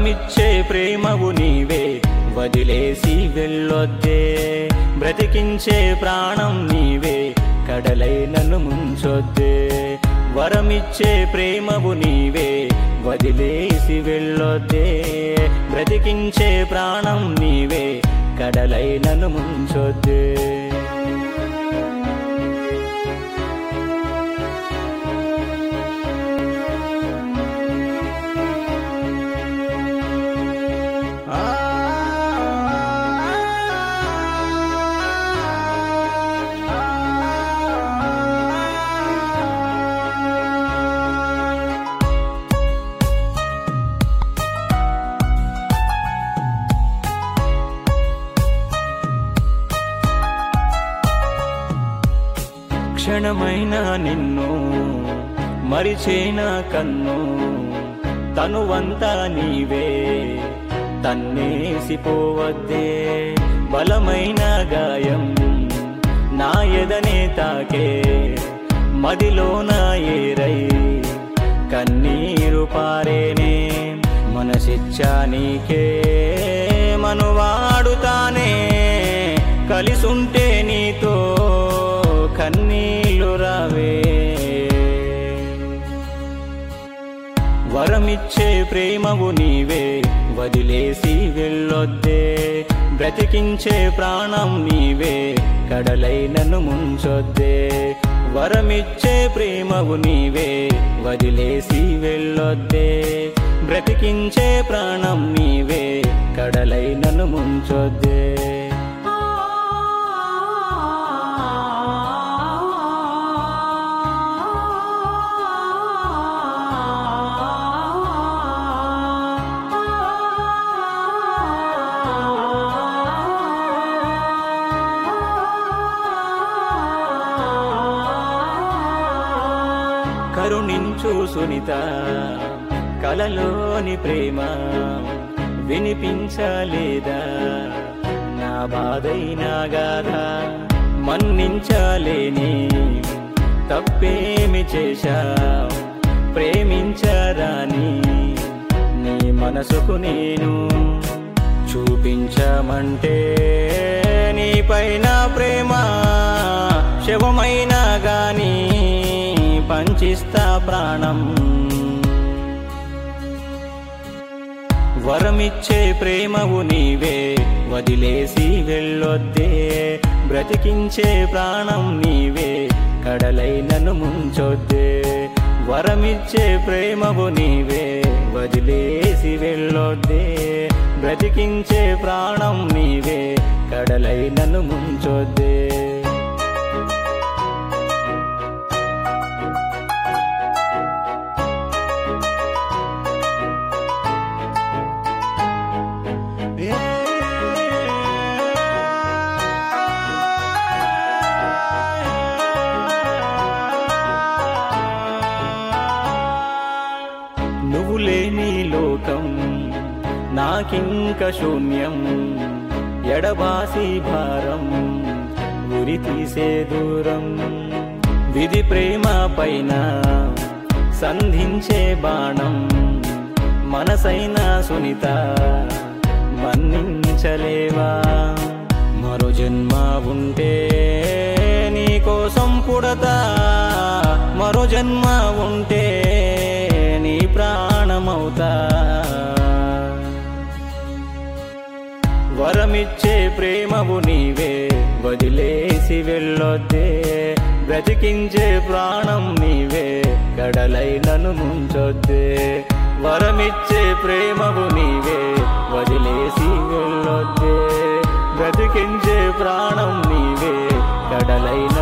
వరమిచ్చే ప్రేమవు నీవే వదిలేసి వెళ్ళొద్దే బ్రతికించే ప్రాణం నీవే కడలై నన్ను ముంచొద్దే వరమిచ్చే ప్రేమవు నీవే వదిలేసి వెళ్ళొద్దే బ్రతికించే ప్రాణం నీవే కడలై నన్ను ముంచొద్దే క్షణమైన నిన్ను మరిచేనా కన్ను తనువంతా నీవే తన్నేసిపోవద్దే బలమైన గాయం నా ఎదనే తాకే మదిలోన ఏరై కన్నీరు పారేనే మనసిచ్చా నీకే మనువాడుతానే కలిసుంటే నీతో కన్నీళ్ళు రావే వరమిచ్చే ప్రేమవు నీవే వదిలేసి వెళ్ళొద్దే బ్రతికించే ప్రాణం నీవే కడలై నన్ను ముంచొద్దే వరమిచ్చే ప్రేమవు నీవే వదిలేసి వెళ్ళొద్దే బ్రతికించే ప్రాణం నీవే కడలై నన్ను ముంచొద్దే కరుణించు సునిత కలలోని ప్రేమ వినిపించలేదా నా బాధైనా గాథ మన్నించలేని తప్పేమి చేశా ప్రేమించరాని నీ మనసుకు నేను చూపించమంటే నీ పైన ప్రేమ శవమైనా గాని పంచిస్తా ప్రాణం వరమిచ్చే ప్రేమవు నీవే వదిలేసి వెళ్ళొద్దే బ్రతికించే ప్రాణం నీవే కడలై నన్ను ముంచొద్దే వరమిచ్చే ప్రేమవు నీవే వదిలేసి వెళ్ళొద్దే బ్రతికించే ప్రాణం నీవే కడలై నన్ను ముంచొద్దే నువ్వు లేని లోకం నాకింక శూన్యం ఎడబాసి భారం ఉరి తీసే దూరం విధి ప్రేమ పైన సంధించే బాణం మనసైన సునీత మన్నించలేవా మరో జన్మ ఉంటే నీ కోసం పుడతా మరో జన్మ ఉంటే నీ ప్రాణమవుతా వరమిచ్చే ప్రేమవు నీవే వదిలేసి వెళ్ళొద్దే బ్రతికించే ప్రాణం నీవే కడలై నన్ను ముంచొద్దే వరమిచ్చే ప్రేమవు నీవే వదిలేసి వెళ్ళొద్దే బ్రతికించే ప్రాణం నీవే కడలై